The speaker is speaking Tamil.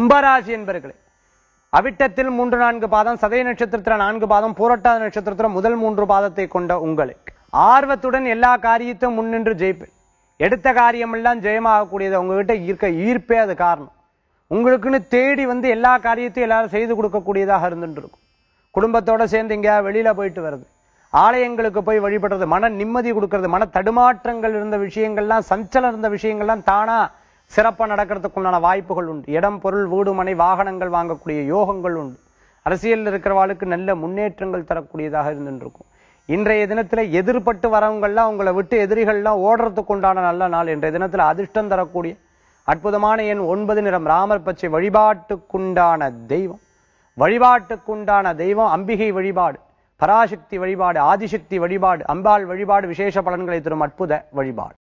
கும்பராசி என்பர்களே அவிட்டத்தில் மூன்று நான்கு பாதம் சதய நட்சத்திரத்துல நான்கு பாதம் பூரட்டாத நட்சத்திரத்துல முதல் மூன்று பாதத்தை கொண்ட உங்களுக்கு ஆர்வத்துடன் எல்லா காரியத்தையும் முன்னின்று ஜெயிப்பேன் எடுத்த காரியமெல்லாம் ஜெயமாகக்கூடியது உங்ககிட்ட இருக்க ஈர்ப்பே அது காரணம் உங்களுக்குன்னு தேடி வந்து எல்லா காரியத்தையும் எல்லாரும் செய்து கொடுக்கக்கூடியதாக இருந்துட்டு இருக்கும் குடும்பத்தோட சேர்ந்து எங்கேயாவது வெளியில போயிட்டு வருது ஆலயங்களுக்கு போய் வழிபடுறது மன நிம்மதி கொடுக்கறது மன தடுமாற்றங்கள் இருந்த விஷயங்கள்லாம் சஞ்சலம் இருந்த விஷயங்கள்லாம் தானா சிறப்பா நடக்கிறதுக்கு உண்டான வாய்ப்புகள் உண்டு இடம் பொருள் வீடு மனை வாகனங்கள் வாங்கக்கூடிய யோகங்கள் உண்டு அரசியலில் இருக்கிறவாளுக்கு நல்ல முன்னேற்றங்கள் தரக்கூடியதாக இருந்துட்டு இருக்கும் இன்றைய தினத்துல எதிர்பட்டு வரவங்கள்லாம் உங்களை விட்டு எதிரிகள்லாம் ஓடுறதுக்கு உண்டான நல்ல நாள் இன்றைய தினத்துல அதிர்ஷ்டம் தரக்கூடிய அற்புதமான எண் ஒன்பது நிறம் ராமர் பச்சை வழிபாட்டுக்குண்டான தெய்வம் வழிபாட்டுக்குண்டான தெய்வம் அம்பிகை வழிபாடு பராசக்தி வழிபாடு ஆதிசக்தி வழிபாடு அம்பாள் வழிபாடு விசேஷ பலன்களை தரும் அற்புத வழிபாடு